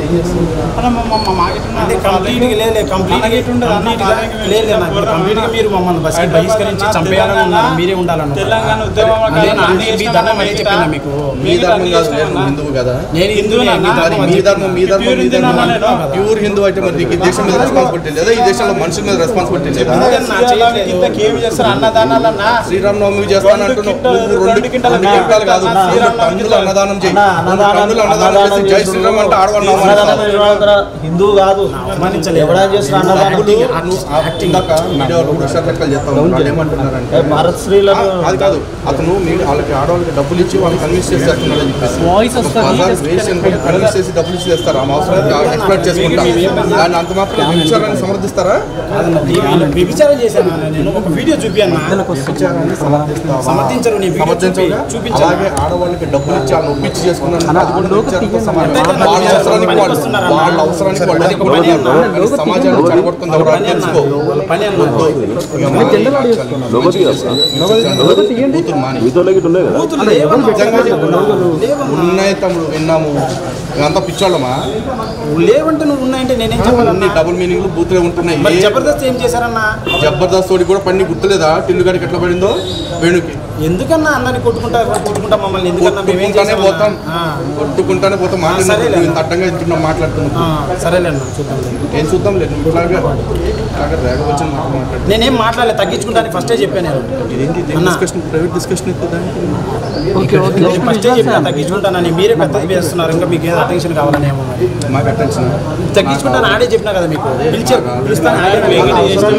అంటే కంప్లీట్గా లేదు కంప్లీట్గా కంప్లీట్గా లేదు నాకు కంప్లీట్గా మీరు మమ్మల్ని బస్ బహిష్కరించి చంపేయాలని ఉన్నారు మీరే ఉండాలన్న తెలంగాణ ఉద్యమం అదే నా మీ ధర్మం అదే చెప్పినా మీకు మీ ధర్మం కాదు నేను హిందువు కదా నేను హిందువునే, మీ మరి ధర్మం మీ చెప్పినా. ధర్మం మీ ధర్మం Pure మీ ధర్మం హిందువునా నేను? ప్యూర్ హిందూ అయితే మరి నీకు ఈ దేశం మీద రెస్పాన్సిబిలిటీ లేదా ఈ దేశంలో మనుషుల మీద రెస్పాన్సిబిలిటీ లేదా ఏమి చేస్తారు అన్నదానాలన్నా శ్రీరామ్ నవమి చేస్తాను రెండు అంటున్నావు కింటాలు- నువ్వు రెండు రెండు కింటాలు రెండు కింటాలు కాదు అన్న, రెండు శ్రీరామ్ నవమి టన్నులు అన్నదానం చేయి అన్న, రెండు అన్నదానం టన్నులు అన్నదానం అన్నదానం చేసి జై శ్రీరామ్ అంటే ఆడవాళ్ళు అన్నదానం నిర్వహణ హిందువు కాదు అవమానించలేదు. ఎవడైనా చేసిన అన్నదానం ఇందాక మీడియాలో కూడా హుషారు లెక్కలు చెప్తాం వాళ్ళు ఏమంటున్నారంటే ఏ భారత్ స్త్రీలను ఆ, అది కాదు అతను మీ వాళ్ళకి ఆడవాళ్ళకి డబ్బులు ఇచ్చి వాళ్ళని కన్విన్స్ చేసి చేస్తున్నాడు అని చెప్పేసి కన్విన్స్ చేసి డబ్బులు ఇచ్చి చేస్తారు ఆ అవసరం ఎక్స్ప్లోర్ చేసుకుంటా దాన్ని అంత మాత్రం విచారాన్ని సమర్థిస్తారా కాదన్న, టీవీలో వ్యభిచారం చేశాను అన్న నేను ఒక వీడియో చూపియన్నా విచారాన్ని సమర్థిస్తావా సమర్థించరు నీ వీడియో సమర్థించవుగా? చూపి- చూపించను. అలాగే ఆడవాళ్ళకి డబ్బులు ఇచ్చి వాళ్ళని ఒప్పించి చేసుకున్నాను అది కూడా విచారంతో సమానం. వాళ్ళ అవసరానికి వాళ్ళు వాళ్ళ అవసరానికి వాళ్ళు అది ఒక పని అన్న. కానీ సమాజాన్ని చెడగొడుతుంది ఎవరు అని పని అన్న. తెలుసుకో వాళ్ళ పని అన్న. కూతురు మాని. బూతులు లేవన్న. నిజంగా చెప్తున్నా. లేవన్న. ఉన్నాయి తమ్ముడు విన్నాము ఇదంతా పిచ్చోళ్ళమా లేవంటే నువ్వు ఉన్నాయంటే నేనేం చెప్పాలన్నా అన్ని డబుల్ మీనింగ్లు బూతులే ఉంటున్నాయి మరి ఏ- జబర్దస్త్ ఏం చేశారన్నా జబర్దస్త్ తోడి కూడా పని గుర్తులేదా టిల్లు గడికి ఎట్లా పడిందో వేణుకి ఎందుకన్నా అందరిని కొట్టుకుంటా కొట్టుకుంటా మమ్మల్ని ఎందుకన్నా మేమేం కొట్టుకుంటానే చేసామన్నా? పోతాం ఆ, కొట్టుకుంటానే పోతాం సరేలే. మాట్లాడుతున్నాం ఇంత అడ్డంగా ఇంటున్నాం మాట్లాడుతున్నాం ఆ, సరేలే అన్న చూద్దాం ఏం చూద్దాం లేదు ఇట్లాగా ఇట్లాగా రేగ వచ్చిన మాట మాట్లాడు నేనేం మాట్లాడలేదు తగ్గించుకుంటానికి ఫస్టే చెప్పాను నేను ఇదేంటి అన్న. డిస్కషన్ ప్రైవేట్ డిస్కషన్ ఎక్కువ నేను ఫస్టే చెప్పిన తగ్గించుకుంటానని మీరే పెద్దది వేస్తున్నారు ఇంకా మీకు ఏదో అటెన్షన్ కావాలని ఏమో మరి మాకు అటెన్షన్ తగ్గించుకుంటాను ఆడే చెప్పినా కదా మీకు పిలిచారు పిలుస్తాను ఆడే పిలుస్తాను.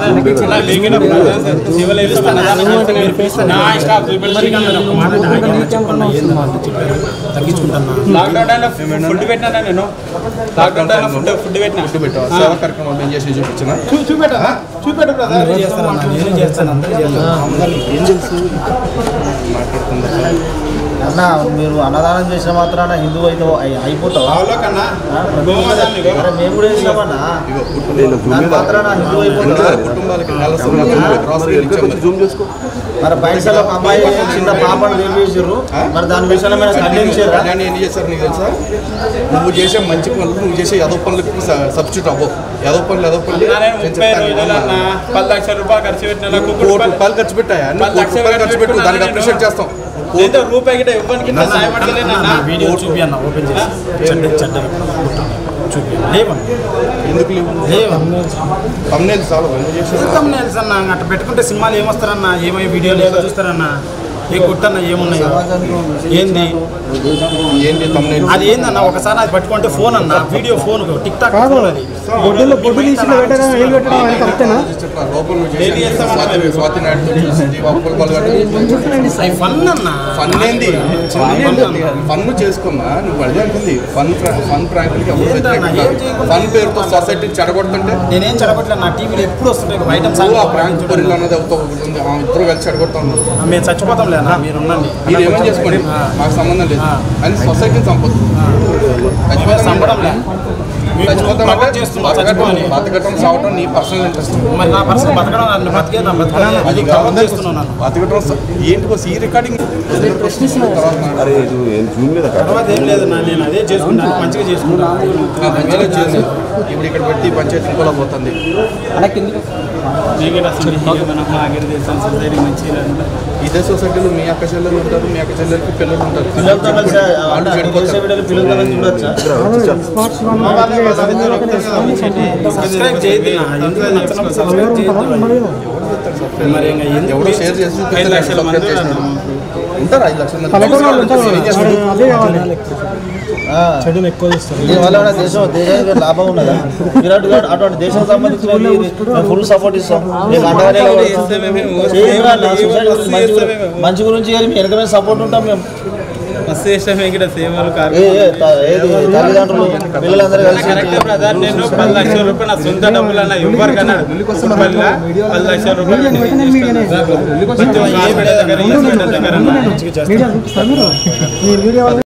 మీరు పిలుస్తాను. మరి కానీ నేను ఒక మాట ఆగి చెప్పన్నా, ఏంది మాట చెప్పారు. తగ్గించుకుంటాను లాక్డౌన్ టైంలో ఫుడ్ పెట్టినా నేను లాక్డౌన్ టైంలో ఫుడ్ ఫుడ్ పెట్టినా ఫుడ్ పెట్టావా సేవా కార్యక్రమం ఏం చేసి చూపించిన చూపెట్టా చూపెట్టు అందరూ చేస్తారన్న నేను చేస్తాను అందరూ చేస్తాను ఏం తెలుసు మాట్లాడుతుందా అన్న మీరు అన్నదానం చేసిన మాత్రాన హిందువు అయితే అయి- అయిపోతావా కన్నా ఆ, ప్రతి ఒక్కరు- అరే మేము కూడా చేసినామన్నా ఇగో కుటుంబం దాని మాత్రాన హిందువు అయిపోతావా కుటుంబాలకి నెల సంవత్సరం గ్రాసరీలు ఇచ్చాం మరి. మరి పైసలు ఒక అమ్మాయి చిన్న పాపను రేపు చేసారు మరి దాని విషయంలో మీరు ఖండించారా కళ్యాణ్ ఏం చేశారు నీకు తెలుసా నువ్వు చేసే మంచి పనులు నువ్వు చేసే యదో పనులకి సబ్స్టిట్యూట్ అవ్వవు యదో పనులు యదో పనులు అన్నా నేను ముప్పై రోజులన్నా పది లక్షల రూపాయలు ఖర్చు పెట్టిన కోటి రూపాయలు ఖర్చు పెట్టాయా నువ్వు కోటి రూపాయలు ఖర్చు పెట్టు దానికి అప్రిషియేట్ చేస్తాం ఎంతో రూపాయి గిట్ట ఇవ్వడానికి ఇంత సాయం అడగలేనన్నా వీడియో చూపి అన్న ఓపెన్ చేసి చెడ్డ చెడ్డ చూపి లేవన్న ఎందుకు లేవు లేవన్న తమ్నేల్ చాలు ఎందుకు చేశారు ఎందుకమ్మ తెలుసు అన్న అట్లా పెట్టుకుంటే సినిమాలు ఏమొస్తారన్న ఏమై వీడియోలు ఏమో చూస్తారన్న ఏ కొట్టన్న ఏమున్నాయి ఏంది ఏంటి తమ్నేల్ అది ఏందన్న ఒకసారి అది పట్టుకుంటే ఫోన్ అన్న video phone TikTok phone అది బొడ్డులో బొడ్డు తీసి పెట్టడం ఏళ్ళు పెట్టడం అది కరెక్టేనా లోపల నువ్వు చేసే స్వాతి స్వాతి నాయుడు చూసి అప్పులు పాల్గొని అవి ఫన్ అన్న ఫన్ ఏంది ఫన్ చేసుకోమా నువ్వు అదే అంటుంది ఫన్ ఫన్ ప్రాంకులకి ఎవరు ఏంటన్నా, ఏం చేయకుండా ఫన్ పేరుతో సొసైటీని చెడగొడుతుంటే నేనేం చెడగొట్టలేదు నా టీవీలో ఎప్పుడు వస్తుంటాయి ఐటమ్స్ నువ్వు ఆ ప్రాంక్ పొరిలు అన్నది అవుతావు ఆ ఇద్దరు కలిసి చెడగొడతా ఉన్నారు మేము చచ్చిపోతాం లేనా మీరు ఉండండి మీరు ఏమని చేసుకోండి మాకు సంబంధం లేదు అని సొసైటీని సంపదు మీరు సంబడం లే మీకు నువ్వు చచ్చిపోతాం ప్రపోజ్ అంటే చేస్తున్నావు బతకటం చచ్చిపోని బతకటం సావటం నీ పర్సనల్ ఇంట్రెస్ట్ మరి నా పర్సన్ బతకడం నన్ను బతికే నా బతకడం అది ప్రపోజ్ చేస్తున్నావు నన్ను బతకటం స- ఏంటి కోసం ఈ రికార్డింగ్ తర్వాత ఏం లేదు నా నేను అదే చేసుకుంటాను మంచిగా చేసుకుంటాను మంచిగా చేసి ఇప్పుడు ఇక్కడ పెట్టి పంచాయతీ ఇంకోలా పోతుంది నీకు అసలు మనకు మాకు తెలుసు సొసైటీ మంచిగా ఇదే సొసైటీలో మీ అక్క చెల్లెలు ఉంటారు మీ అక్క చెల్లెలకి పిల్లలు ఉంటారు పిల్లలతో కలిసి వాళ్ళు చేసే చెడిపోతారు వీడియోలు పిల్లలతో కలిసి చూడొచ్చా స్పాట్స్ వన్ సబ్స్క్రైబ్ చేయొద్దు నా. ఎందుకు నచ్చినప్పుడు సబ్స్క్రైబ్ చేయొద్దు మరి ఇంకా ఎందుకు ఎవడో షేర్ చేసి ఐదు లక్షల మంది చేసినాడు ఉంటారు ఐదు లక్షల మంది పల్లెటూరు ఉంటారు ఏం చేస్తారు? అదే కావాలి ఆ. చెడులు ఎక్కువ చేస్తారు దీనివల్ల కూడా దేశం దేశానికి లాభం ఉన్నదా విరాట్ గారు అటువంటి దేశం సంబంధించిన మేము ఫుల్ సపోర్ట్ ఇస్తాం మీకు అండగానే మంచి గురించి కానీ మీ వెనక సపోర్ట్ ఉంటాం మేము మస్తు చేసిన వెంకట సేవలు ఏ ఏ, త- ఏది తల్లిదండ్రులు పిల్లలందరూ కరెక్ట్ కలిసి బ్రదర్ నేను పది లక్షల రూపాయలు నా సొంత డబ్బులు అన్న ఎవరికన్నాడు పది లక్షల రూపాయలు ప్రతి ఒక్క హాస్పిటల్ దగ్గర ఈ హాస్పిటల్ దగ్గర అన్న. మీడియా చూపిస్తారు మీరు మీ మీడియా వాళ్ళు